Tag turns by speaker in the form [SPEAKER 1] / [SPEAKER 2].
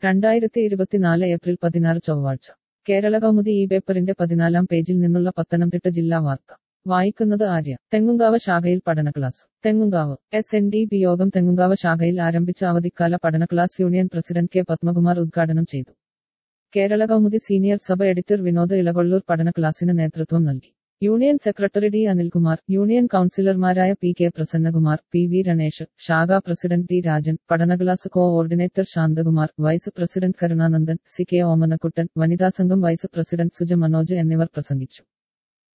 [SPEAKER 1] രണ്ടായിരത്തി ഇരുപത്തിനാല് ഏപ്രിൽ പതിനാറ് ചൊവ്വാഴ്ച കേരള കൗമുദി ഈ പേപ്പറിന്റെ പതിനാലാം പേജിൽ നിന്നുള്ള പത്തനംതിട്ട ജില്ലാ വാർത്ത വായിക്കുന്നത് ആര്യ തെങ്ങുംകാവ് ശാഖയിൽ പഠന class Thengumkavu S N D P യോഗം തെങ്ങുംകാവ് ശാഖയിൽ ആരംഭിച്ച അവധിക്കാല പഠന class union president K Padmakumar ഉദ്ഘാടനം ചെയ്തു Kerala Kaumudi senior sub editor Vinod Elakollur പഠന ക്ലാസിന് നേതൃത്വം നൽകി union secretary D Anilkumar union കൗൺസിലർമാരായ P K Prasannakumar P V Ranesh ശാഖാ പ്രസിഡന്റ് ഡി രാജൻ പഠന class coordinator Santhakumar vice president Karunanandan C K Omanakuttan വനിതാ സംഘം വൈസ് പ്രസിഡന്റ് സുജ മനോജ് എന്നിവർ പ്രസംഗിച്ചു